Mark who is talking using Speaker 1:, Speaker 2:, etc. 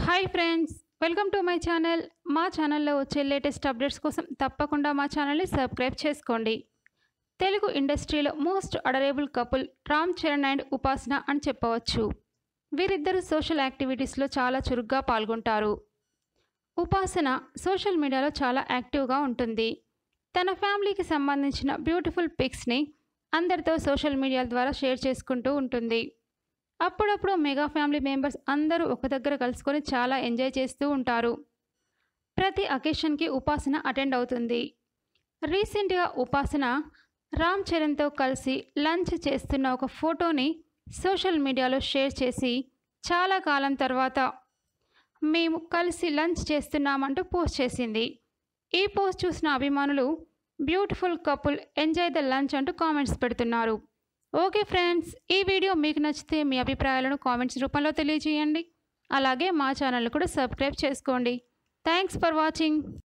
Speaker 1: hi friends welcome to my channel మా ఛానల్లో వచ్చే లేటెస్ట్ అప్డేట్స్ కోసం తప్పకుండా మా ఛానల్ని సబ్స్క్రైబ్ చేసుకోండి తెలుగు ఇండస్ట్రీలో most adorable couple Ram Charan and Upasana అని చెప్పవచ్చు వీరిద్దరూ సోషల్ యాక్టివిటీస్లో చాలా చురుగ్గా పాల్గొంటారు ఉపాసన సోషల్ మీడియాలో చాలా యాక్టివ్గా ఉంటుంది తన ఫ్యామిలీకి సంబంధించిన బ్యూటిఫుల్ పిక్స్ని అందరితో సోషల్ మీడియా ద్వారా షేర్ చేసుకుంటూ ఉంటుంది అప్పుడప్పుడు మెగా ఫ్యామిలీ మెంబర్స్ అందరూ ఒక దగ్గర కలుసుకొని చాలా ఎంజాయ్ చేస్తూ ఉంటారు ప్రతి అకేషన్కి ఉపాసన అటెండ్ అవుతుంది రీసెంట్గా ఉపాసన రామ్ చరణ్తో కలిసి లంచ్ చేస్తున్న ఒక ఫోటోని సోషల్ మీడియాలో షేర్ చేసి చాలా కాలం తర్వాత మేము కలిసి లంచ్ చేస్తున్నామంటూ పోస్ట్ చేసింది ఈ పోస్ట్ చూసిన అభిమానులు beautiful couple enjoy the lunch అంటూ కామెంట్స్ పెడుతున్నారు ఓకే ఫ్రెండ్స్ ఈ వీడియో మీకు నచ్చితే మీ అభిప్రాయాలను కామెంట్స్ రూపంలో తెలియజేయండి అలాగే మా ఛానల్ కూడా సబ్స్క్రైబ్ చేసుకోండి థ్యాంక్స్ ఫర్ వాచింగ్